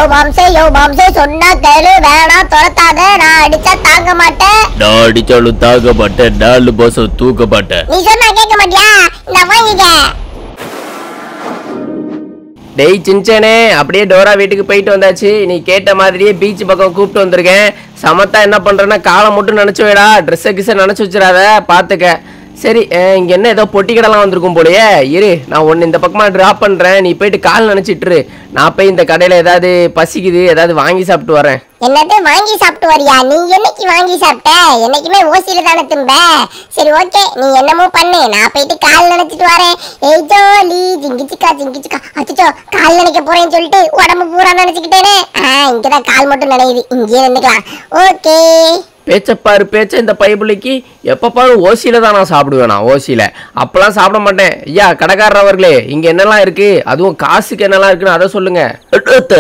மாம்சே யோ மாம்சே சொன்னா கேளு வேணாம் துரத்தாத நான் அடிச்சா தாங்க மாட்டேன் நான் அடிச்சாலும் தாக்க மாட்டேன் நாலு மாசம் தூக்க மாட்டேன் நீ சொன்னா கேட்க மாட்டியா நான் வாங்கிக்க டேய் சின்சனே அப்படியே டோரா வீட்டுக்கு போயிட்டு வந்தாச்சு நீ கேட்ட மாதிரியே பீச் பக்கம் கூப்பிட்டு வந்திருக்கேன் சமத்தா என்ன பண்றேன்னா காலை மட்டும் நினைச்சு வைடா ட்ரெஸ்ஸை கிஸ்ஸை நினைச்சு வச்சிடாத பாத்துக்க சரி அஹ், இங்க என்ன ஏதோ பொட்டி கடைலாம் வந்திருக்கும் போலயே இரு நான் ஒன்னு இந்த பக்கமா டிராப் பண்றேன் நீ போயிட்டு கால் நினைச்சிட்டுரு நான் போய் இந்த கடையில ஏதாவது பசிக்குது ஏதாவது வாங்கி சாப்பிட்டு வரேன் என்னது வாங்கி சாப்பிட்டு வரியா நீ என்னைக்கு வாங்கி சாப்பிட்ட என்னைக்குமே ஓசியில தானே தும்ப சரி ஓகே நீ என்னமோ பண்ணு நான் போயிட்டு கால் நினைச்சிட்டு வரேன் ஏய் ஜோலி ஜிங்கிச்சிக்கா ஜிங்கிச்சிக்கா அச்சோ கால் நினைக்க போறேன்னு சொல்லிட்டு உடம்பு பூரா நினைச்சுக்கிட்டேனே ஆ இங்கதான் கால் மட்டும் நினையுது இங்கேயே நின்னுக்கலாம் ஓகே பேச்சப்பாரு பேச்ச இந்த பைபிளுக்கு எப்போ பாரு ஓசியில தான் நான் சாப்பிடுவேன் நான் ஓசியில அப்பெல்லாம் சாப்பிட மாட்டேன் ஐயா கடைக்காரர் அவர்களே இங்க என்னெல்லாம் இருக்கு அதுவும் காசுக்கு என்னெல்லாம் இருக்குன்னு அதை சொல்லுங்க அண்ணாத்த,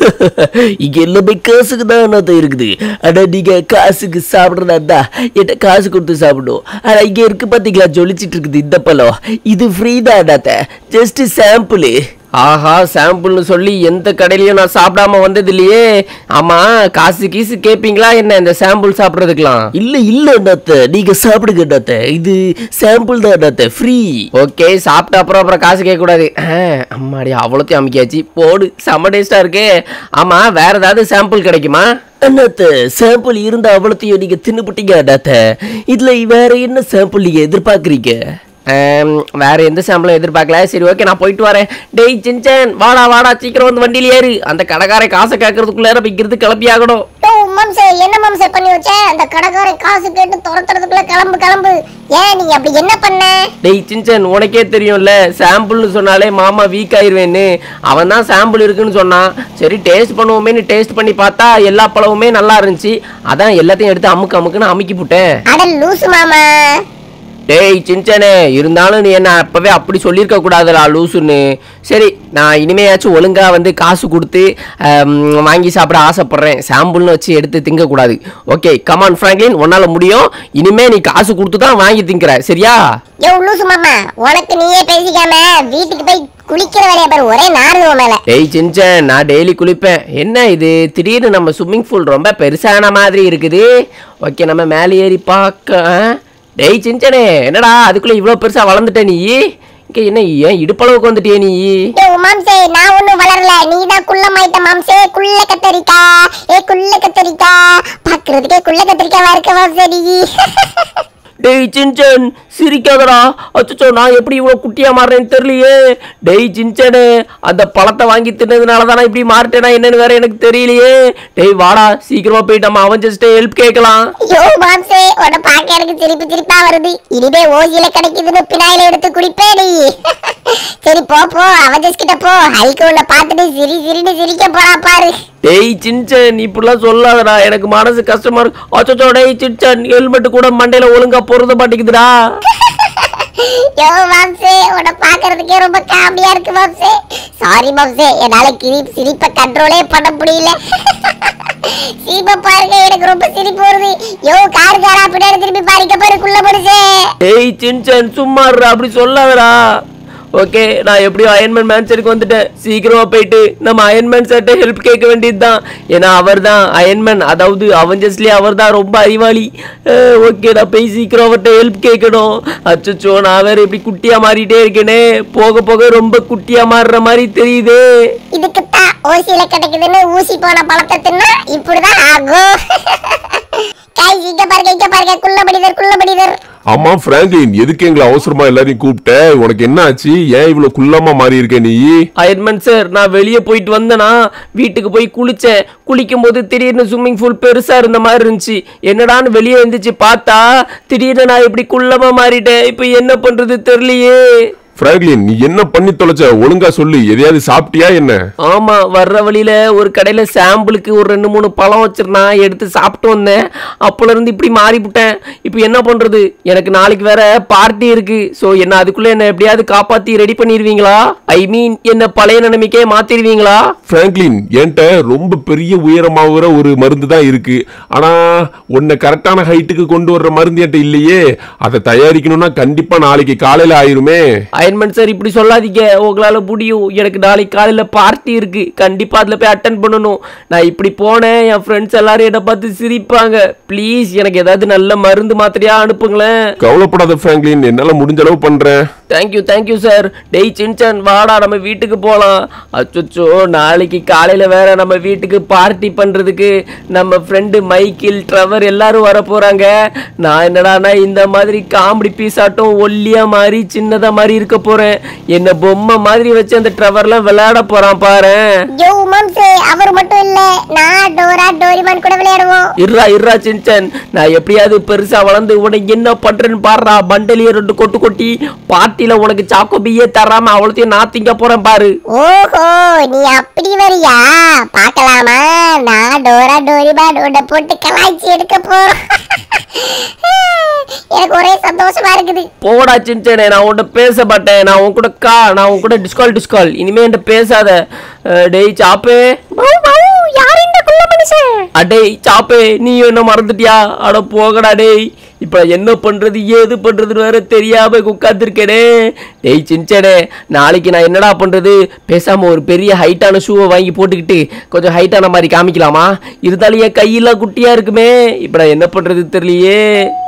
இங்க எல்லாமே காசுக்கு தான் அண்ணாத்த இருக்குது ஆனா நீங்க காசுக்கு சாப்பிடுறதா என்கிட்ட காசு கொடுத்து சாப்பிடும் ஆனா இங்க இருக்கு பாத்தீங்களா ஜொலிச்சிட்டு இருக்குது இந்த பழம் இது ஃப்ரீ தான் அண்ணாத்த ஜஸ்ட் சாம்பிள் ஆஹா சாம்பிள்னு சொல்லி எந்த கடையிலயும் நான் சாப்பிடாம வந்தது இல்லையே ஆமா காசு கீசு கேப்பீங்களா என்ன இந்த சாம்பிள் சாப்பிடுறதுக்கெல்லாம் இல்ல இல்ல அண்ணாத்த நீங்க சாப்பிடுங்க அண்ணாத்த இது சாம்பிள் தான் அண்ணாத்த ஃப்ரீ ஓகே சாப்பிட்ட அப்புறம் அப்புறம் காசு கேட்க கூடாது அம்மாடி அவ்வளோத்தையும் அமுக்கியாச்சு போடு செம்ம டேஸ்டா இருக்கு ஆமா வேற ஏதாவது சாம்பிள் கிடைக்குமா அண்ணாத்த சாம்பிள் இருந்தா அவ்வளோத்தையும் நீங்க தின்னுபிட்டீங்க அண்ணாத்த இதுல வேற என்ன சாம்பிள் நீங்க எதிர்பார்க்கறீங்க ஆம், வேற எந்த சாம்பிளும் எதிர்பார்க்கல சரி ஓகே நான் போயிட்டு வரேன் டேய் சின்சன் வாடா வாடா சீக்கிரம் வந்து வண்டியில ஏறு அந்த கடைக்காரன் காசை கேட்கறதுக்குள்ள நம்ம இங்கிருந்து கிளம்பி ஆகணும் ஓ மாம்சே என்ன மாம்சே பண்ணி வச்ச அந்த கடைக்காரன் காசு கேட்டு துரத்துறதுக்குள்ள கிளம்பு கிளம்பு ஏன் நீ அப்படி என்ன பண்ண டேய் சின்சன் உனக்கே தெரியும்ல சாம்பிள்னு சொன்னாலே மாமா வீக் ஆயிருவேன்னு அவன் தான் சாம்பிள் இருக்குன்னு சொன்னான் சரி டேஸ்ட் பண்ணுவோமேன்னு டேஸ்ட் பண்ணி பார்த்தா எல்லா பழமுமே நல்லா இருந்துச்சு அதான் எல்லாத்தையும் எடுத்து அமுக்கு அமுக்குன்னு அமுக்கி போட்டேன் அட லூசு மாமா டேய் சின்சனே இருந்தாலும் நீ என்ன அப்பவே அப்படி சொல்லியிருக்க கூடாதுடா லூசுன்னு சரி நான் இனிமேயாச்சும் ஒழுங்கா வந்து காசு கொடுத்து ஆம், வாங்கி சாப்பிட ஆசைப்படுறேன் சாம்பிள்னு வச்சு எடுத்து திங்கக்கூடாது ஓகே கமான் ஃப்ராங்க்லின் உன்னால முடியும் இனிமே நீ காசு கொடுத்து தான் வாங்கி திங்கிற சரியா யோ லூசு மாமா உனக்கு நீயே பேசிக்காம வீட்டுக்கு போய் குளிக்கிற வேலையை பாரு ஒரே நாறு உன் மேல டேய் சின்சன் நான் டெய்லி குளிப்பேன் என்ன இது திடீர்னு நம்ம ஸ்விம்மிங் பூல் ரொம்ப பெருசான மாதிரி இருக்குது ஓகே நம்ம மேலே ஏறி பார்க்க ஆ? டேய் சின்சனே என்னடா அதுக்குள்ள இவ்வளோ பெருசா வளர்ந்துட்ட நீ இங்க என்ன ஏன் இடுப்பளவுக்கு வந்துட்டியே நீ யோ மாம்சே நான் ஒண்ணும் வளரல நீ தான் குள்ளமாயிட்ட மாம்சே குள்ள கத்தரிக்கா ஏ குள்ள கத்தரிக்கா பாக்குறதுக்கே குள்ள கத்தரிக்காவா இருக்க மாம்சே நீ டேய் சின்சன் சிரிக்காதடா அச்சோ நான் எப்படி இவ்வளோ குட்டியா மாறுறேன்னு தெரியலையே டேய் சின்சனு அந்த பழத்தை வாங்கி தின்னதுனால தான் நான் இப்படி மாறிட்டேனா என்னன்னு வேற எனக்கு தெரியலையே டேய் வாடா சீக்கிரமா போயிட்டு நம்ம அவன் ஜஸ்ட் ஹெல்ப் கேட்கலாம் யோ மாம்சே உன்னை பார்க்க எனக்கு சிரிப்பு சிரிப்பா வருது இனிமே ஓசியில கிடைக்குதுன்னு பினாயில எடுத்து குடிப்பே நீ சரி போ போ அவஜஸ் கிட்ட போ ஹைக்கு உன்னை பார்த்துட்டு சிரி சிரின்னு சிரிக்க போறா பாரு டேய் சின்சன் இப்படிலாம் சொல்லாதடா எனக்கு மனசு கஷ்டமா இருக்கு அச்சோ டேய் சின்சன் ஹெல்மெட் கூட மண்டையில ஒழுங்கா பொருத மாட்டேங்குதுடா யோ மாம்சே உன்னை பார்க்கறதுக்கே ரொம்ப காமெடியா இருக்கு மாம்சே சாரி மாம்சே என்னால கிரி சிரிப்பை கண்ட்ரோலே பண்ண முடியல சிரிப்பை பாருங்க எனக்கு ரொம்ப சிரிப்பு வருது யோ காருக்காரா பின்னாடி திரும்பி பாருங்க பாரு குள்ள மனுஷே டேய் சின்சன் சும்மா இருடா அப்படி சொல்லாதடா ஓகே நான் எப்படியோ அயன்மேன் மேன்சருக்கு வந்துட்டேன் சீக்கிரமா போயிட்டு நம்ம அயன்மேன் சர்ட்ட ஹெல்ப் கேட்க வேண்டியதுதான் ஏன்னா அவர் தான் அயன்மேன் அதாவது அவஞ்சஸ்லயே அவர் தான் ரொம்ப அறிவாளி ஓகே நான் போய் சீக்கிரம் அவர்கிட்ட ஹெல்ப் கேட்கணும் அச்சோ நான் வேற இப்படி குட்டியா மாறிட்டே இருக்கேனே போக போக ரொம்ப குட்டியா மாறுற மாதிரி தெரியுதே இதுக்குத்தான் ஓசியில கிடைக்குதுன்னு ஊசி போன பழத்தை தின்னா இப்படிதான் ஆகும் காய் இங்க பாருங்க இங்க பாருங்க குள்ள மனிதர் குள்ள மனிதர் ஆமா பிராங்க்லின் எதுக்கு எங்களை அவசரமா எல்லாரையும் கூப்பிட்ட உனக்கு என்ன ஆச்சு ஏன் இவ்வளவு குள்ளமா மாறி இருக்க நீ அயன்மேன் சார் நான் வெளியே போயிட்டு வந்தேனா வீட்டுக்கு போய் குளிச்சேன் குளிக்கும் போது திடீர்னு ஸ்விம்மிங் பூல் பெருசா இருந்த மாதிரி இருந்துச்சு என்னடான்னு வெளியே இருந்துச்சு பார்த்தா திடீர்னு நான் இப்படி குள்ளமா மாறிட்டேன் இப்போ என்ன பண்றது தெரியலையே பிராங்க்லின் நீ என்ன பண்ணி தொலைச்ச ஒழுங்கா சொல்லு எதையாவது சாப்பிட்டியா என்ன ஆமா வர்ற வழியில ஒரு கடையில சாம்பிளுக்கு ஒரு ரெண்டு மூணு பழம் வச்சிருந்தான் எடுத்து சாப்பிட்டு வந்தேன் அப்பல இருந்து இப்படி மாறிவிட்டேன் இப்போ என்ன பண்றது எனக்கு நாளைக்கு வேற பார்ட்டி இருக்கு ஸோ என்ன அதுக்குள்ள என்ன எப்படியாவது காப்பாத்தி ரெடி பண்ணிடுவீங்களா ஐ மீன் என்ன பழைய நிலைமைக்கே மாத்திடுவீங்களா பிராங்க்லின் என்கிட்ட ரொம்ப பெரிய உயரமாகிற ஒரு மருந்து தான் இருக்கு ஆனா உன்னை கரெக்டான ஹைட்டுக்கு கொண்டு வர்ற மருந்து என்கிட்ட இல்லையே அதை தயாரிக்கணும்னா கண்டிப்பா நாளைக்கு காலையில ஆயிருமே அயன்மேன் சார் இப்படி சொல்லாதீங்க உங்களால முடியும் எனக்கு நாளைக்கு காலையில பார்ட்டி இருக்கு கண்டிப்பா அதுல போய் அட்டன் பண்ணணும் நான் இப்படி போனேன் என் ஃப்ரெண்ட்ஸ் எல்லாரும் என்னை பார்த்து சிரிப்பாங்க ப்ளீஸ் எனக்கு ஏதாவது நல்ல மருந்து மாத்திரையா அனுப்புங்களேன் கவலைப்படாத பிராங்க்லின் என்னால முடிஞ்ச அளவு பண்றேன் தேங்க்யூ தேங்க்யூ சார் டேய் சின்சன் வாடா நம்ம வீட்டுக்கு போகலாம் அச்சோ நாளைக்கு காலையில் வேற நம்ம வீட்டுக்கு பார்ட்டி பண்ணுறதுக்கு நம்ம ஃப்ரெண்டு மைக்கேல் ட்ரவர் எல்லாரும் வர போகிறாங்க நான் என்னடானா இந்த மாதிரி காமெடி பீஸ் ஆட்டம் ஒல்லியாக மாதிரி சின்னதாக மாதிரி இருக்க போகிறேன் என்ன பொம்மை மாதிரி வச்சு அந்த ட்ரவர்லாம் விளையாட போகிறான் பாரேன் யோ மம்சே அவர் மட்டும் இல்ல நான் டோரா டோரிமான் கூட விளையாடுவோம் இருறா இருறா சின்சன் நான் எப்படியாவது பெருசா வளர்ந்து உனக்கு என்ன பண்றேன்னு பாடுறா பண்டலிய ரெண்டு கொட்டு கொட்டி பார்ட்டில உனக்கு சாக்கோபியே தராம அவ்வளோத்தையும் நான் திங்க போறேன் பாரு ஓஹோ நீ அப்படி வரியா பார்க்கலாமா நான் டோரா டோரிமான் உன்னை போட்டு கலாய்ச்சி எடுக்க போறோம் எனக்கு ஒரே சந்தோஷமா இருக்குது போடா சின்சனே நான் உன்கிட்ட பேச மாட்டேன் நான் உன் கூட கா நான் உன் கூட டிஸ்கால் டிஸ்கால் இனிமே என்கிட்ட பேசாத அஹ், டேய் சாப்பே யார் இந்த குள்ள மனுஷன் அடேய் சாப்பே நீ என்ன மறந்துட்டியா அட போகடா டேய் இப்ப என்ன பண்றது ஏது பண்றதுன்னு வேற தெரியாம உட்காந்துருக்கேனே டேய் சின்சனே நாளைக்கு நான் என்னடா பண்றது பேசாம ஒரு பெரிய ஹைட்டான ஷூவை வாங்கி போட்டுக்கிட்டு கொஞ்சம் ஹைட்டான மாதிரி காமிக்கலாமா இருந்தாலும் என் கையெல்லாம் குட்டியா இருக்குமே இப்ப நான் என்ன பண்றது தெரியலையே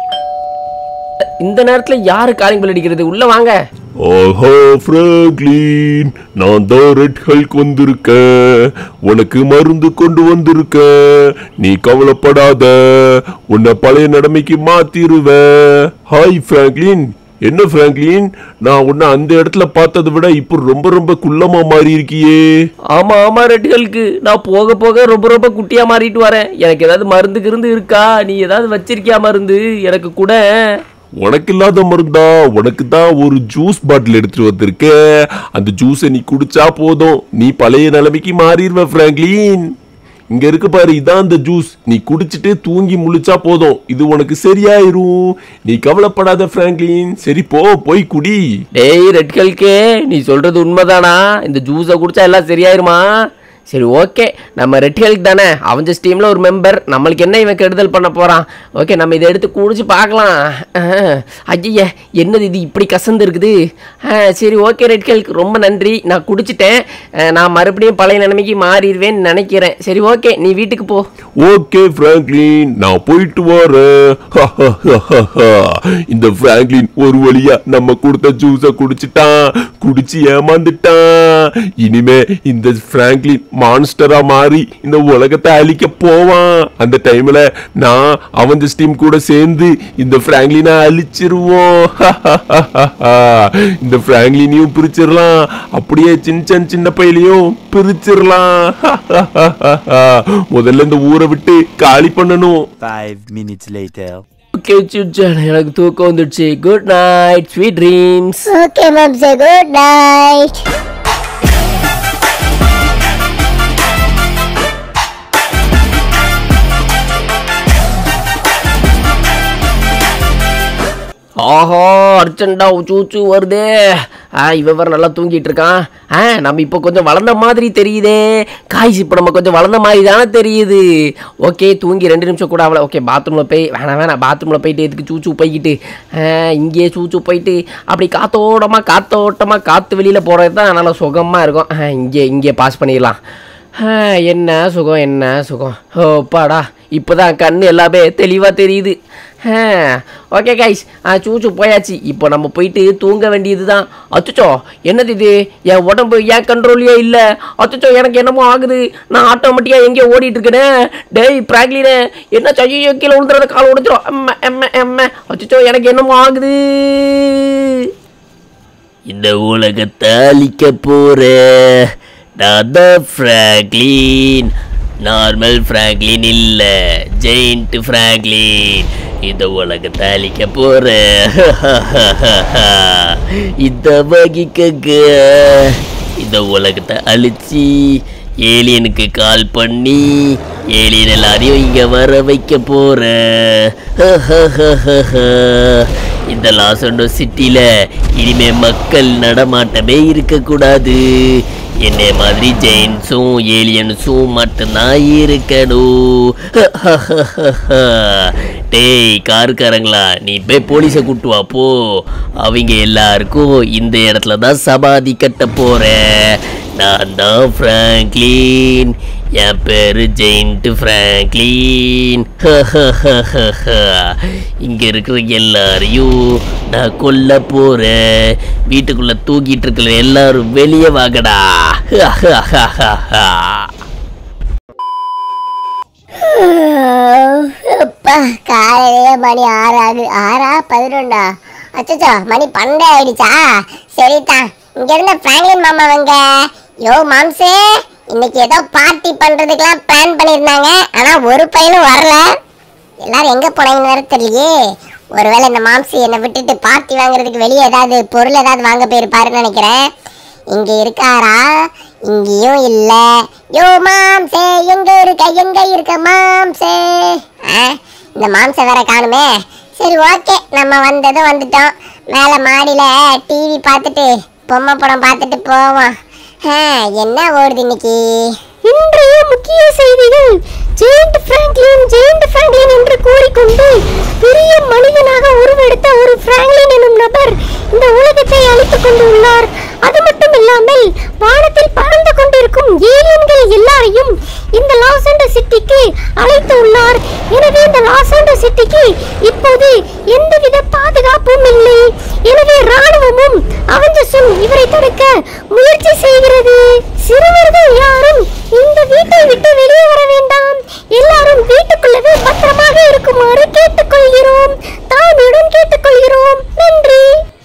இந்த நேரத்துல யாரு காலிங் bell அடிக்கிறது உள்ள வாங்க ஆஹா பிராங்க்லின் நான் தான் ரெட் ஹல்க் வந்திருக்கேன் உனக்கு மருந்து கொண்டு வந்திருக்கேன் நீ கவலைப்படாத உன்னை பழைய நிலைமைக்கு மாத்திருவேன் ஹாய் பிராங்க்லின் என்ன பிராங்க்லின் நான் உன்னை அந்த இடத்துல பார்த்ததை விட இப்போ ரொம்ப ரொம்ப குள்ளமா மாறி இருக்கியே ஆமா ஆமா ரெட்டுகளுக்கு நான் போக போக ரொம்ப ரொம்ப குட்டியா மாறிட்டு வரேன் எனக்கு ஏதாவது மருந்து கிருந்து இருக்கா நீ ஏதாவது வச்சிருக்கியா மருந்து எனக்கு கூட உனக்கு இல்லாத மருந்தா உனக்கு தான் ஒரு ஜூஸ் பாட்டில் எடுத்துட்டு வந்திருக்க அந்த ஜூஸை நீ குடிச்சா போதும் நீ பழைய நிலைமைக்கு மாறிடுவ பிராங்க்லின் இங்க இருக்கு பாரு இதான் அந்த ஜூஸ் நீ குடிச்சிட்டு தூங்கி முழிச்சா போதும் இது உனக்கு சரியாயிரும் நீ கவலைப்படாத பிராங்க்லின் சரி போ போய் குடி டேய் ரெட்களுக்கே நீ சொல்றது உண்மைதானா இந்த ஜூஸை குடிச்சா எல்லாம் சரியாயிருமா சரி ஓகே நம்ம ரெட்களுக்கு தானே அவன் டீமில் ஒரு மெம்பர் நம்மளுக்கு என்ன இவன் கெடுதல் பண்ண போகிறான் ஓகே நம்ம இதை எடுத்து குடிச்சு பார்க்கலாம் ஐய என்னது இது இப்படி கசந்து இருக்குது ஆஹ், சரி ஓகே ரெட்களுக்கு ரொம்ப நன்றி நான் குடிச்சிட்டேன் ஆஹ், நான் மறுபடியும் பழைய நிலைமைக்கு மாறிடுவேன்னு நினைக்கிறேன் சரி ஓகே நீ வீட்டுக்கு போ ஓகே பிராங்க்லின் நான் போயிட்டு வரேன் இந்த பிராங்க்லின் ஒரு வழியா நம்ம கொடுத்த ஜூஸ குடிச்சிட்டான் குடிச்சு ஏமாந்துட்டான் இனிமே இந்த பிராங்க்லின் மான்ஸ்டரா மாறி இந்த உலகத்தை அழிக்க போவான் அந்த டைம்ல நான் அவன் டீம் கூட சேர்ந்து இந்த பிராங்க்லினை அழிச்சிருவோம் இந்த பிராங்க்லினையும் பிரிச்சிடலாம் அப்படியே சின்ன சின்ன பையிலையும் பிரிச்சிடலாம் முதல்ல இந்த ஊரை விட்டு காலி பண்ணணும் Five minutes later. ஓகே சுச்சான் எனக்கு தூக்கம் வந்துடுச்சு good night sweet dreams okay மம்சே குட் நைட் ஆஹா அர்ஜென்டா உச்சு வருதே ஆ இவன் வேற நல்லா தூங்கிட்டு இருக்கான் ஆ நம்ம இப்போ கொஞ்சம் வளர்ந்த மாதிரி தெரியுதே காய்ஸ் இப்போ நம்ம கொஞ்சம் வளர்ந்த மாதிரி தானே தெரியுது ஓகே தூங்கி ரெண்டு நிமிஷம் கூட ஆகல ஓகே பாத்ரூமில் போய் வேணாம் வேணாம் பாத்ரூமில் போயிட்டு எதுக்கு சூச்சு போய்கிட்டு ஆ, இங்கேயே சூச்சு போயிட்டு அப்படி காத்தோட்டமாக காத்தோட்டமாக காற்று வெளியில் போகிறது தான் நல்லா சுகமாக இருக்கும் ஆ, இங்கே இங்கே பாஸ் பண்ணிடலாம் ஆ, என்ன சுகம் என்ன சுகம் ஓப்பாடா இப்போதான் கண்ணு எல்லாமே தெளிவாக தெரியுது ஓகே கைஸ் சூச்சு போயாச்சு இப்போ நம்ம போயிட்டு தூங்க வேண்டியது தான் அச்சோ என்னது இது என் உடம்பு ஏன் கண்ட்ரோல்லே இல்லை அச்சோ எனக்கு என்னமோ ஆகுது நான் ஆட்டோமேட்டிக்காக எங்கேயோ ஓடிட்டு இருக்கேனே டேய் பிராக்லினே என்ன செய்ய கீழே விழுந்துறத கால் உடைச்சிரும் எம்ம எம்ம எம்ம அச்சோ எனக்கு என்னமோ ஆகுது இந்த உலகத்தை அழிக்க போற நான் தான் ஃப்ராங்க்லின் நார்மல் ஃப்ராங்க்லின் இல்ல ஜெயிண்ட் ஃப்ராங்க்லின் இந்த உலகத்தை அழிக்க போற இந்த வகிக்கங்க இந்த உலகத்தை அழிச்சு ஏலியனுக்கு கால் பண்ணி ஏலியன் எல்லாரையும் இங்க வர வைக்க போறேன் இந்த லாசண்டோ சிட்டில இனிமே மக்கள் நடமாட்டமே இருக்கக்கூடாது என்னை மாதிரி ஜெயின்ஸும் ஏலியன்ஸும் மட்டும்தான் இருக்கணும் டேய் காருக்காரங்களா நீ போய் போலீஸை கூட்டு வா போ அவங்க எல்லாருக்கும் இந்த இடத்துல தான் சமாதி கட்ட போறேன் நான் தான் ஃப்ராங்க்லின் என் பேரு ஜெயிண்ட் ஃப்ராங்க்லின் இங்க இருக்கிற எல்லாரையும் நான் கொல்ல போறேன் வீட்டுக்குள்ள தூக்கிட்டு இருக்கிற எல்லாரும் வெளியே வாங்கடா அப்பா காலையிலேயே மணி ஆறு ஆகுது ஆறா பதினொண்டா அச்சச்சோ மணி பன்னெண்டு ஆயிடுச்சா சரிதான் இங்க இருந்த பிராங்க்லின் மாமா அவங்க யோ மாம்சே இன்னைக்கு ஏதோ பார்ட்டி பண்றதுக்கெல்லாம் பிளான் பண்ணியிருந்தாங்க ஆனா ஒரு பையனும் வரல எல்லாரும் எங்க போனாங்கன்னு வேற தெரியலையே ஒருவேளை இந்த மாம்சி என்னை விட்டுட்டு பார்ட்டி வாங்குறதுக்கு வெளியே ஏதாவது பொருள் ஏதாவது வாங்க போயிருப்பாருன்னு நினைக்கிறேன் இங்க இருக்காரா இங்கேயும் இல்ல யோ மாம்சே எங்க இருக்க எங்க இருக்க மாம்சே ஆ, இந்த மாம்சை வேற காணுமே சரி ஓகே நம்ம வந்ததும் வந்துட்டோம் மேலே மாடியில டிவி பார்த்துட்டு பொம்மை படம் பார்த்துட்டு போவோம் ஆ, என்ன ஓடுது இன்னைக்கு இன்றைய முக்கிய செய்திகள் ஜெயண்ட் பிராங்க்லின் ஜெயண்ட் பிராங்க்லின் என்று கூறிக்கொண்டு பெரிய மனிதனாக உருவெடுத்த ஒரு பிராங்க்லின் எனும் நபர் இந்த உலகத்தை அழித்துக் கொண்டு உள்ளார் அது மட்டும் இல்லாமல் வானத்தில் பறந்து கொண்டிருக்கும் ஏலியன்கள் எல்லாரையும் இந்த லாஸ் ஏஞ்சல்ஸ் சிட்டிக்கு அழைத்து உள்ளார் எனவே இந்த லாஸ் ஏஞ்சல்ஸ் சிட்டிக்கு இப்போது எந்தவித பாதுகாப்பும் இல்லை எனவே ராணுவமும் அவஞ்சஸும் இவரை தடுக்க முயற்சி செய்கிறது சிறுவர்கள் யாரும் இந்த வீட்டை விட்டு வெளியே வர வேண்டாம் எல்லாரும் வீட்டுக்குள்ளவே பத்திரமாக இருக்குமாறு கேட்டுக்கொள்கிறோம் தாழ்மையுடன் கேட்டுக்கொள்கிறோம் நன்றி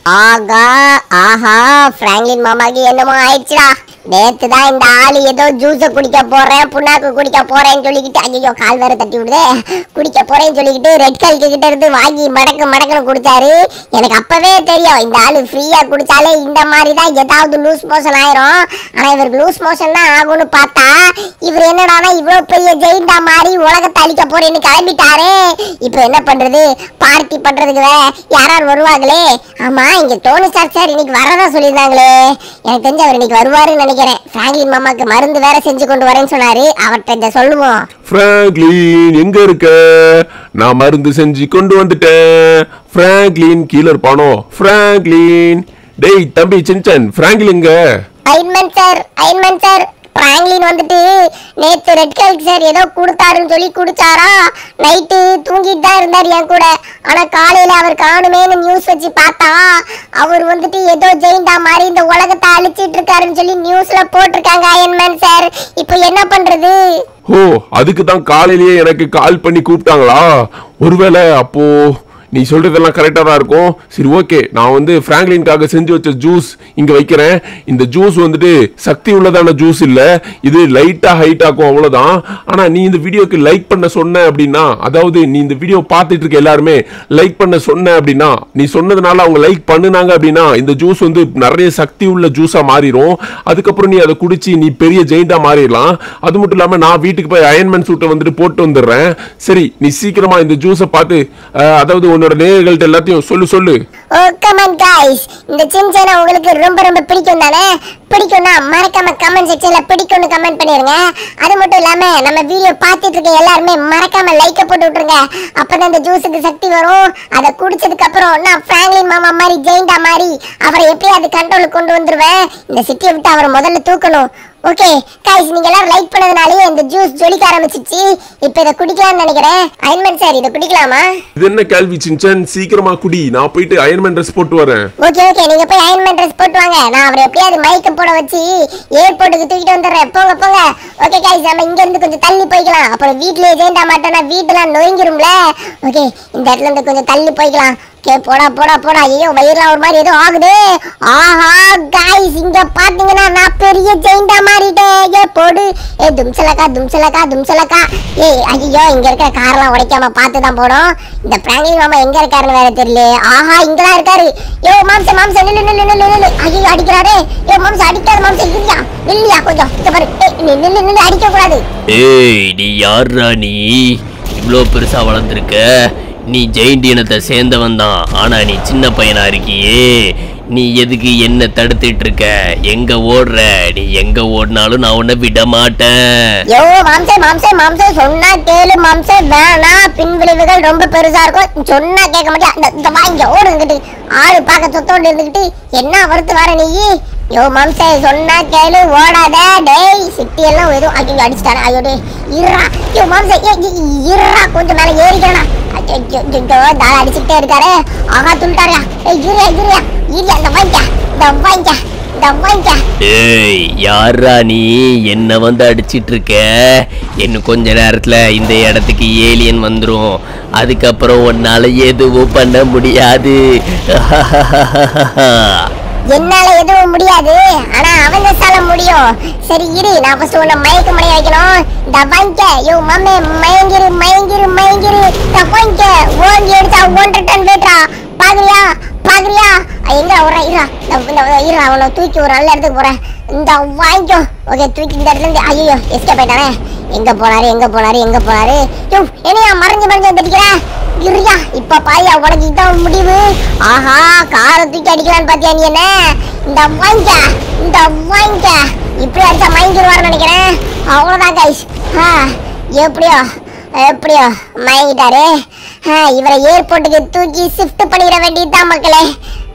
ஆகா ஆஹா பிராங்க்லின் மாமாக்கு என்னமோ ஆயிடுச்சுடா நேத்து தான் இந்த ஆளு ஏதோ ஜூஸ குடிக்க போறேன் புண்ணாக்கு குடிக்க போறேன்னு சொல்லிக்கிட்டு ஐயோ கால் வேற தட்டி விடுதே குடிக்க போறேன்னு சொல்லிக்கிட்டு ரெட் கல்க்கு கிட்ட இருந்து வாங்கி மடக்கு மடக்குன்னு குடிச்சாரு எனக்கு அப்பவே தெரியும் இந்த ஆளு ஃப்ரீயா குடிச்சாலே இந்த மாதிரி தான் ஏதாவது லூஸ் மோஷன் ஆயிரும் ஆனா இவருக்கு லூஸ் மோஷன் தான் ஆகும்னு பார்த்தா இவர் என்னடானா இவ்வளவு பெரிய ஜெயிண்டா மாதிரி உலகத்தை அழிக்க போறேன்னு கிளம்பிட்டாரு இப்போ என்ன பண்றது பார்ட்டி பண்றதுக்கு வேற யாராவது வருவாங்களே ஆமா இங்க டோனி ஸ்டார் சார் இன்னைக்கு வரதா சொல்லியிருந்தாங்களே எனக்கு தெரிஞ்சு அவர் இன்னைக்கு வருவாருன்னு நினைக்கிறேன் பிராங்க்லின் மாமாக்கு மருந்து வேற செஞ்சு கொண்டு வரேன்னு சொன்னாரு அவர்கிட்ட இதை சொல்லுவோம் பிராங்க்லின் எங்க இருக்க நான் மருந்து செஞ்சு கொண்டு வந்துட்டேன் பிராங்க்லின் கீழே இருப்பானோ பிராங்க்லின் டேய் தம்பி சின்சன் பிராங்க்லின் எங்க Iron Man sir Iron Man sir Franklin வந்துட்டு நேத்து ரெட் கல்க் சார் ஏதோ கொடுத்தாருன்னு சொல்லி குடிச்சாரா நைட்டு தூங்கிட்டு தான் இருந்தார் என் கூட ஆனா காலையில அவர் காணுமேன்னு நியூஸ் வச்சு பார்த்தா அவர் வந்துட்டு ஏதோ ஜெயிண்டா மாதிரி இந்த உலகத்தை அழிச்சிட்டு இருக்காருன்னு சொல்லி நியூஸ்ல போட்டிருக்காங்க அயன்மேன் சார் இப்போ என்ன பண்றது ஓ அதுக்கு தான் காலையிலேயே எனக்கு கால் பண்ணி கூப்பிட்டாங்களா ஒருவேளை அப்போ நீ சொல்றதெல்லாம் கரெக்டாக தான் இருக்கும் சரி ஓகே நான் வந்து பிராங்க்லின்காக செஞ்சு வச்ச ஜூஸ் இங்க வைக்கிறேன் இந்த ஜூஸ் வந்துட்டு சக்தி உள்ளதான ஜூஸ் இல்ல இது லைட்டா ஹைட் ஆக்கும் அவ்வளவுதான் ஆனா நீ இந்த வீடியோக்கு லைக் பண்ண சொன்ன அப்படின்னா அதாவது நீ இந்த வீடியோ பார்த்துட்டு இருக்க எல்லாருமே லைக் பண்ண சொன்ன அப்படின்னா நீ சொன்னதுனால அவங்க லைக் பண்ணுனாங்க அப்படின்னா இந்த ஜூஸ் வந்து நிறைய சக்தி உள்ள ஜூஸா மாறிடும் அதுக்கப்புறம் நீ அதை குடிச்சு நீ பெரிய ஜெயிண்டா மாறிடலாம் அது மட்டும் இல்லாம நான் வீட்டுக்கு போய் அயன்மேன் சூட்டை வந்துட்டு போட்டு வந்துடுறேன் சரி நீ சீக்கிரமா இந்த ஜூஸை பார்த்து அஹ், அதாவது உன்னோட நேயர்கள்ட்ட எல்லாத்தையும் சொல்லு சொல்லு ஓ கமன் காய்ஸ் இந்த சின்சேனா உங்களுக்கு ரொம்ப ரொம்ப பிடிக்கும் தானே பிடிக்கும்னா மறக்காம கமெண்ட் செக்ஷன்ல பிடிக்கும்னு கமெண்ட் பண்ணிருங்க அது மட்டும் இல்லாம நம்ம வீடியோ பார்த்துட்டு இருக்க எல்லாருமே மறக்காம லைக்க போட்டு விட்டுருங்க அப்பதான் இந்த ஜூஸுக்கு சக்தி வரும் அதை குடிச்சதுக்கு அப்புறம் நான் பிராங்க்லின் மாமா மாதிரி ஜெயிண்டா மாதிரி அவரை எப்படியாவது கண்ட்ரோலுக்கு கொண்டு வந்துருவேன் இந்த சிட்டியை விட்டு அவரை முதல்ல தூக்கணும் ஓகே காய்ஸ் நீங்க எல்லாரும் லைக் பண்ணதுனாலே இந்த ஜூஸ் ஜொலிக்க ஆரம்பிச்சிச்சு இப்போ இதை குடிக்கலாம்னு நினைக்கிறேன் அயன்மேன் சார் இதை குடிக்கலாமா இது என்ன கேள்வி சின்சன் சீக்கிரமா குடி நான் போயிட்டு அயன்மேன் ட்ரெஸ் போட்டு வரேன் ஓகே ஓகே நீங்க போய் அயன்மேன் ட்ரெஸ் போட்டு வாங்க நான் அவரை எப்படியாவது மைக்க போட வச்சு ஏர்போர்ட்டுக்கு தூக்கிட்டு வந்துடுறேன் போங்க போங்க ஓகே காய்ஸ் நம்ம இங்க இருந்து கொஞ்சம் தள்ளி போய்க்கலாம் அப்புறம் வீட்லயே ஜெயிண்டா மாட்டோம்னா வீட்டெல்லாம் நொறுங்கிரும்ல ஓகே இந்த இடத்துல இருந்து கொஞ்சம் தள்ளி போய்க்கலாம் ஓகே போடா போடா போடா ஐயோ வயிறுலாம் ஒரு மாதிரி ஏதோ ஆகுது ஆஹா காய்ஸ் இங்க பாத்தீங்கன்னா நான் பெரிய ஜெயிண்டா மாறிட்டேன் ஏ போடு ஏ தும்சலக்கா தும்சலக்கா தும்சலக்கா ஏய் ஐயோ இங்க இருக்கிற கார்லாம் உடைக்காம பார்த்து தான் போனோம் இந்த பிராங்கிங் மாமா எங்க இருக்காருன்னு வேற தெரியல ஆஹா இங்கதான் இருக்காரு யோ மாம்ச மாம்ச நில்லு நில்லு நில்லு நில்லு ஐயோ அடிக்கிறாரே யோ மாம்ச அடிக்காத மாம்ச இல்லையா இல்லையா கொஞ்சம் இங்க பாரு ஏய், நில்லு நில்லு நில்லு அடிக்க கூடாது ஏய் நீ யார்ரா நீ இவ்வளோ பெருசா வளர்ந்துருக்க நீ ஜெயிண்ட் இனத்தை சேர்ந்தவன் தான் ஆனா நீ சின்ன பையனா இருக்கியே நீ எதுக்கு என்ன தடுத்துட்டு இருக்க எங்க ஓடுற நீ எங்க ஓடினாலும் நான் உன்னை விட மாட்டேன் யோ மாம்சே மாம்சே மாம்சே சொன்னா கேளு மாம்சே வேணா பின்விளைவுகள் ரொம்ப பெருசா இருக்கும் சொன்னா கேட்க மாட்டியா இந்த இந்த வாங்க ஓடுங்கிட்டு ஆளு பார்க்க சொத்தோண்டு இருந்துகிட்டு என்ன வருத்து வர நீ யோ மாம்சே சொன்னா கேளு ஓடாத டேய் சிட்டி எல்லாம் எதுவும் ஐயோ அடிச்சிட்டானே ஐயோ டேய் இருடா யோ மாம்சே ஏ இருடா கொஞ்சம் மேல ஏறிக்கிறா தாள் அடிச்சுட்டே இருக்காரு ஆகா துள்ளிட்டாரியா ஏய் இருயா இருயா இருயா இந்த வாங்க இந்த வாங்க இந்த வாங்க ஏய் யாரா நீ என்ன வந்து அடிச்சிட்டு இருக்க இன்னும் கொஞ்ச நேரத்துல இந்த இடத்துக்கு ஏலியன் வந்துரும் அதுக்கப்புறம் உன்னால எதுவும் பண்ண முடியாது என்னால எதுவும் முடியாது ஆனா அவங்க சால முடியும் சரி இரு நான் ஃபர்ஸ்ட் உன்னை மயக்க முடிய வைக்கணும் இந்த வாங்கிக்க யோ மம்மே மயங்கிரு மயங்கிரு மயங்கிரு இந்த வாங்கிக்க ஓங்கி எடுத்தா ஒன்றரை டன் வெயிட்ரா பாக்குறியா பாக்குறியா அஹ் எங்க ஒரு இரா இந்த இரா அவனை தூக்கி ஒரு நல்ல இடத்துக்கு போறேன் இந்த வாங்கிக்கோ ஓகே தூக்கி இந்த இடத்துல இருந்து ஐயோ எஸ்கேப் ஆயிட்டானே எங்க போனாரு எங்க போனாரு எங்க போனாரு யோ என்னையா மறைஞ்சு மறைஞ்சு வந்துட்டிக்கிற இருயா இப்ப பாயா உனக்கு இதான் முடிவு ஆஹா காரை தூக்கி அடிக்கலான்னு பாத்தியா நீ என்ன இந்த வாங்க இந்த வாங்க இப்படி அடிச்சா மயங்கிடுவார்னு நினைக்கிறேன் அவ்வளவுதான் கைஸ் எப்படியோ எப்படியோ மயங்கிட்டாரு ஆ, இவரை ஏர்போர்ட்டுக்கு தூக்கி ஷிஃப்ட் பண்ணிட வேண்டியதுதான் மக்களே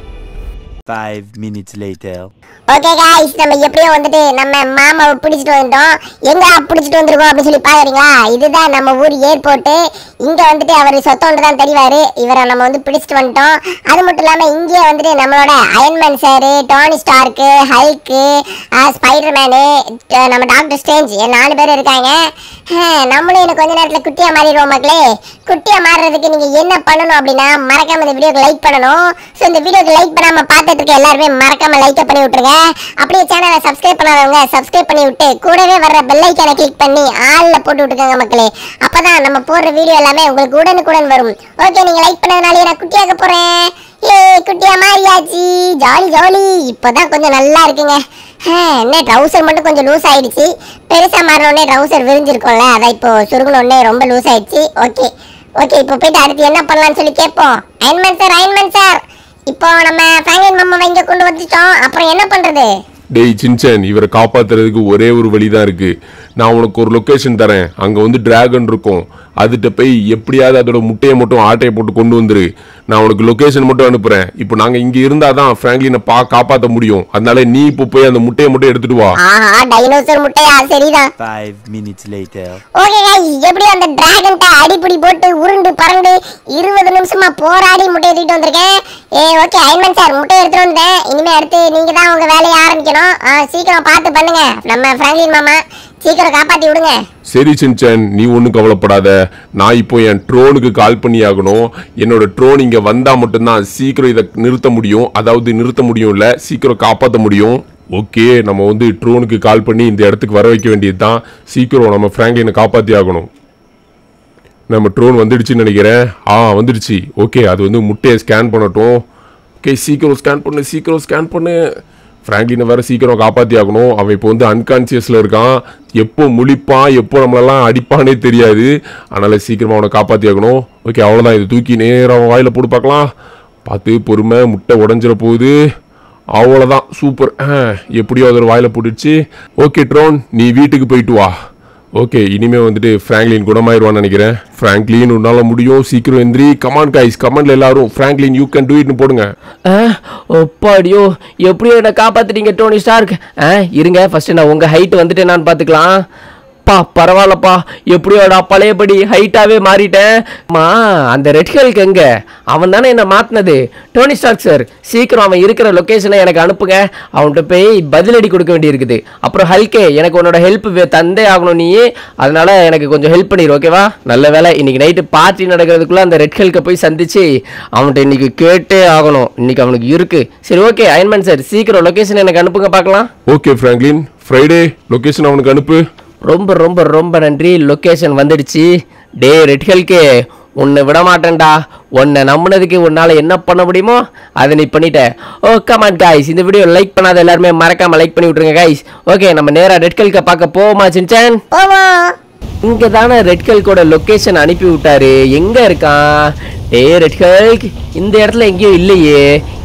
Five minutes later. Okay guys நம்ம எப்படியோ வந்துட்டு நம்ம மாமாவை பிடிச்சிட்டு வந்துட்டோம் எங்க பிடிச்சிட்டு வந்திருக்கோம் அப்படின்னு சொல்லி பாக்குறீங்களா இதுதான் நம்ம ஊர் ஏர்போர்ட்டு இங்க வந்துட்டு அவர் சொத்தோண்டு தான் தெரிவாரு இவரை நம்ம வந்து பிடிச்சிட்டு வந்துட்டோம் அது மட்டும் இல்லாம இங்கே வந்துட்டு நம்மளோட Iron Man sir Tony Stark Hulk Spider Man நம்ம டாக்டர் ஸ்டேஞ்ச் நாலு பேர் இருக்காங்க ஆஹ், நம்மளும் இன்னும் கொஞ்ச நேரத்துல குட்டியா மாறிடுவோம் மக்களே குட்டியா மாறுறதுக்கு நீங்க என்ன பண்ணணும் அப்படின்னா மறக்காம இந்த வீடியோக்கு லைக் பண்ணணும் ஸோ இந்த வீடியோக்கு லைக் பண்ணாம பார்த்துட்டு இருக்க எல்லாருமே மறக்காம லைக் பண்ணி விட்டுருங்க அப்படியே சேனலை சப்ஸ்கிரைப் பண்ணாதவங்க சப்ஸ்கிரைப் பண்ணி விட்டு கூடவே வர்ற பெல் ஐக்கானை கிளிக் பண்ணி ஆள்ல போட்டு விட்டுக்கோங்க மக்களே அப்பதான் நம்ம போடுற வீடியோ எல்லாமே உங்களுக்கு உடனுக்குடன் வரும் ஓகே நீங்க லைக் பண்ணதுனாலே நான் குட்டியாக போறேன் ஏ குட்டியா மாறியாச்சு ஜாலி ஜாலி இப்போதான் கொஞ்சம் நல்லா இருக்குங்க ஆஹ், என்ன ட்ரௌசர் மட்டும் கொஞ்சம் லூஸ் ஆயிடுச்சு பெருசா மாறினோடனே ட்ரௌசர் விரிஞ்சிருக்கும்ல அதான் இப்போ சுருங்கினோடனே ரொம்ப லூஸ் ஆயிடுச்சு ஓகே ஓகே இப்போ போயிட்டு அடுத்து என்ன பண்ணலாம்னு சொல்லி கேட்போம் அயன்மேன் சார் அயன்மேன் சார் இப்போ நம்ம ஃப்ராங்க்லின் மாமாவை இங்க கொண்டு வந்துட்டோம் அப்புறம் என்ன பண்றது டேய் சின்சன் இவரை காப்பாத்துறதுக்கு ஒரே ஒரு வழிதான் இருக்கு நான் உனக்கு ஒரு லொகேஷன் தரேன் அங்க வந்து டிராகன் இருக்கும் அதுகிட்ட போய் எப்படியாவது அதோட முட்டையை மட்டும் ஆட்டையை போட்டு கொண்டு வந்துரு நான் உனக்கு லொகேஷன் மட்டும் அனுப்புறேன் இப்போ நாங்க இங்க இருந்தாதான் பிராங்க்லினை பா காப்பாத்த முடியும் அதனால நீ இப்போ போய் அந்த முட்டையை மட்டும் எடுத்துட்டு வா ஆஹா டைனோசர் முட்டையா சரிதான் Five minutes later. Okay guys எப்படி அந்த டிராகன்ட்ட அடிப்படி போட்டு உருண்டு பறந்து இருபது நிமிஷமா போராடி முட்டையை தூக்கிட்டு வந்திருக்கேன் ஏ ஓகே அயன்மேன் சார் முட்டையை எடுத்துட்டு வந்தேன் இனிமே அடுத்து நீங்க தான் உங்க வேலையை ஆரம்பிக்கணும் ஆ, சீக்கிரம் பார்த்து பண்ணுங்க நம்ம பிராங்க்லின் மாமா சீக்கிரம் காப்பாத்தி விடுங்க சரி சின்சன் நீ ஒன்றும் கவலைப்படாத நான் இப்போ என் ட்ரோனுக்கு கால் பண்ணி ஆகணும் என்னோட ட்ரோன் இங்கே வந்தால் மட்டும்தான் சீக்கிரம் இதை நிறுத்த முடியும் அதாவது நிறுத்த முடியும் இல்லை சீக்கிரம் காப்பாற்ற முடியும் ஓகே நம்ம வந்து ட்ரோனுக்கு கால் பண்ணி இந்த இடத்துக்கு வர வைக்க வேண்டியது தான் சீக்கிரம் நம்ம ஃப்ராங்க்லினை காப்பாற்றி ஆகணும் நம்ம ட்ரோன் வந்துடுச்சுன்னு நினைக்கிறேன் ஆ வந்துடுச்சு ஓகே அது வந்து முட்டையை ஸ்கேன் பண்ணட்டும் ஓகே சீக்கிரம் ஸ்கேன் பண்ணு சீக்கிரம் ஸ்கேன் பண்ணு ஃப்ராங்க்லினை வேற சீக்கிரம் காப்பாற்றி ஆகணும் அவன் இப்போ வந்து அன்கான்சியஸில் இருக்கான் எப்போ முழிப்பான் எப்போ நம்மளெல்லாம் அடிப்பானே தெரியாது அதனால் சீக்கிரமாக அவனை காப்பாற்றி ஆகணும் ஓகே அவ்வளோதான் இது தூக்கி நேராக அவன் வாயில் போட்டு பார்க்கலாம் பார்த்து பொறுமை முட்டை உடஞ்சிட போகுது அவ்வளோதான் சூப்பர் எப்படியோ அது வாயில் போட்டுடுச்சு ஓகே ட்ரோன் நீ வீட்டுக்கு போயிட்டு வா ஓகே இனிமே வந்துட்டு ஃப்ராங்க்லின் குணமாயிருவான்னு நினைக்கிறேன் ஃப்ராங்க்லின் உன்னால முடியும் சீக்கிரம் எந்திரி கமான் கைஸ் கமெண்ட்ல எல்லாரும் ஃப்ராங்க்லின் யூ கேன் டூ இட்னு போடுங்க ஆ ஒப்பாடியோ எப்படியோ என்னை காப்பாத்திட்டீங்க டோனி ஸ்டார்க் ஆ இருங்க ஃபர்ஸ்ட் நான் உங்க ஹைட் வந்துட்டு நான் பார்த்துக்கலாம் பா பரவாயில்லப்பா எப்படியோடா பழையபடி ஹைட்டாவே மாறிட்டேன் மா அந்த ரெட் ஹெல்க் எங்க அவன் தானே என்ன மாத்தினது டோனி ஸ்டார்க் சார் சீக்கிரம் அவன் இருக்கிற லொகேஷனை எனக்கு அனுப்புங்க அவன்கிட்ட போய் பதிலடி கொடுக்க வேண்டியிருக்குது அப்புறம் ஹல்கே எனக்கு உன்னோட ஹெல்ப் தந்தே ஆகணும் நீ அதனால எனக்கு கொஞ்சம் ஹெல்ப் பண்ணிடு ஓகேவா நல்ல வேலை இன்னைக்கு நைட்டு பார்ட்டி நடக்கிறதுக்குள்ள அந்த ரெட் ஹெல்கை போய் சந்திச்சு அவன்கிட்ட இன்னைக்கு கேட்டே ஆகணும் இன்னைக்கு அவனுக்கு இருக்கு சரி ஓகே அயன்மேன் சார் சீக்கிரம் லொகேஷன் எனக்கு அனுப்புங்க பார்க்கலாம் ஓகே ஃப்ராங்க்லின் ஃப்ரைடே லொகேஷன் அவனுக்கு அனுப்பு ரொம்ப ரொம்ப ரொம்ப நன்றி லொகேஷன் வந்துடுச்சு டே ரெட் ஹெல்கே உன்னை விட மாட்டேன்டா உன்னை நம்பினதுக்கு உன்னால என்ன பண்ண முடியுமோ அதை நீ பண்ணிட்ட ஓ கமான் காய்ஸ் இந்த வீடியோ லைக் பண்ணாத எல்லாருமே மறக்காம லைக் பண்ணி விட்ருங்க காய்ஸ் ஓகே நம்ம நேரா ரெட் ஹெல்கை பார்க்க போவோமா சின்சான் போவோம் இங்க தானே ரெட் ஹெல்கோட லொகேஷன் அனுப்பி விட்டாரு எங்க இருக்கான் டே ரெட் ஹெல்க் இந்த இடத்துல எங்கேயும் இல்லையே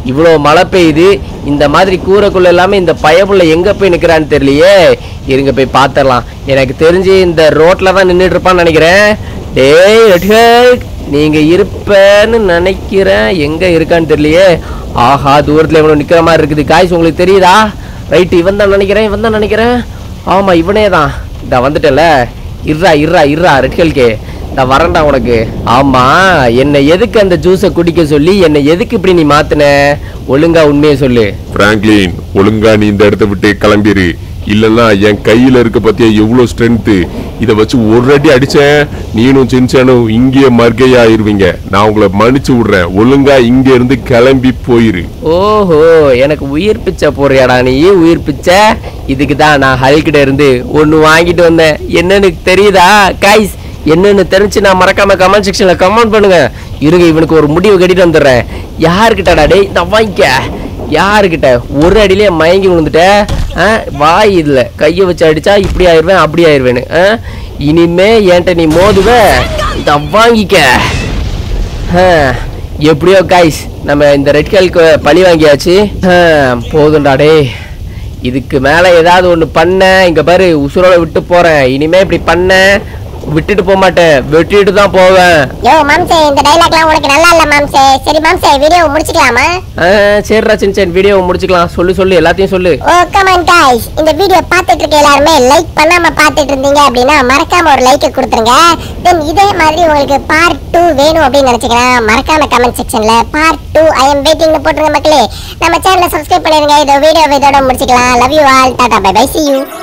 இவ்வளோ மழை பெய்யுது இந்த மாதிரி கூரைக்குள்ள எல்லாமே இந்த பயப்புள்ள எங்க போய் நிக்கிறான்னு தெரியலையே இருங்க போய் பார்த்துடலாம் எனக்கு தெரிஞ்சு இந்த ரோட்ல தான் நின்றுட்டு இருப்பான்னு நினைக்கிறேன் டேய் ரெட்ஹெட் நீங்க இருப்பேன்னு நினைக்கிறேன் எங்க இருக்கான்னு தெரியலையே ஆஹா தூரத்துல இவ்வளவு நிக்கிற மாதிரி இருக்குது காய்ஸ் உங்களுக்கு தெரியுதா ரைட்டு இவன் தான் நினைக்கிறேன் இவன் தான் நினைக்கிறேன் ஆமா இவனே தான் இந்த வந்துட்டல இருறா இருறா இருறா ரெட்கல்கே இந்த வரேன்டா உனக்கு ஆமா என்னை எதுக்கு அந்த ஜூஸை குடிக்க சொல்லி என்னை எதுக்கு இப்படி நீ மாத்துன ஒழுங்கா உண்மையை சொல்லு பிராங்க்லின் ஒழுங்கா நீ இந்த இடத்த விட்டு கிளம்பிரு இல்லன்னா என் கையில இருக்க பத்தியா எவ்வளவு ஸ்ட்ரென்த் இத வச்சு ஒரு அடி அடிச்சேன் நீனும் சின்சானும் இங்கேயே மர்க்கையா ஆயிருவீங்க நான் உங்களை மன்னிச்சு விடுறேன் ஒழுங்கா இங்க இருந்து கிளம்பி போயிரு ஓஹோ எனக்கு உயிர் பிச்சை போறியாடா நீ உயிர் பிச்சை இதுக்கு தான் நான் ஹல்கிட்ட இருந்து ஒன்று வாங்கிட்டு வந்தேன் என்னன்னு தெரியுதா காய்ஸ் என்னன்னு தெரிஞ்சு நான் மறக்காம கமெண்ட் செக்ஷன்ல கமெண்ட் பண்ணுங்க இருங்க இவனுக்கு ஒரு முடிவு கட்டிட்டு வந்துடுறேன் யாருக்கிட்டடா டேய் இந்த வாங்கிக்க யாருக்கிட்ட ஒரு அடியிலே மயங்கி விழுந்துட்ட ஆ, வாய் இதுல கையை வச்சு அடிச்சா இப்படி ஆயிருவேன் அப்படி ஆயிருவேன்னு ஆ? இனிமே என்கிட்ட நீ மோதுவ இந்த வாங்கிக்க ஆ, எப்படியோ காய்ஸ் நம்ம இந்த ரெட் கலுக்கு பழி வாங்கியாச்சு ஆ, போதும்டா டேய் இதுக்கு மேல ஏதாவது ஒண்ணு பண்ண இங்க பாரு உசுரோட விட்டு போறேன் இனிமே இப்படி பண்ண விட்டுட்டு போக மாட்டேன் வெட்டிட்டு தான் போவேன் யோ மாம்சே இந்த டைலாக்லாம் உனக்கு நல்லா இல்ல மாம்சே சரி மாம்சே வீடியோ முடிச்சுக்கலாமா ஆ, சரிடா சின்ன சின்ன வீடியோ முடிச்சுக்கலாம் சொல்லு சொல்லு எல்லாத்தையும் சொல்லு ஓ கமான் guys இந்த வீடியோ பார்த்துட்டு இருக்க எல்லாருமே லைக் பண்ணாம பார்த்துட்டு இருந்தீங்க அப்படின்னா மறக்காம ஒரு லைக் கொடுத்துருங்க தென் இதே மாதிரி உங்களுக்கு பார்ட் டூ வேணும் அப்படின்னு நினைச்சீங்கன்னா மறக்காம கமெண்ட் செக்ஷன்ல பார்ட் டூ ஐ எம் வெயிட்டிங்னு போட்டுருங்க மக்களே நம்ம சேனலை சப்ஸ்கிரைப் பண்ணிருங்க இந்த வீடியோ இதோட முடிச்சுக்கலாம் love you all tata bye bye see you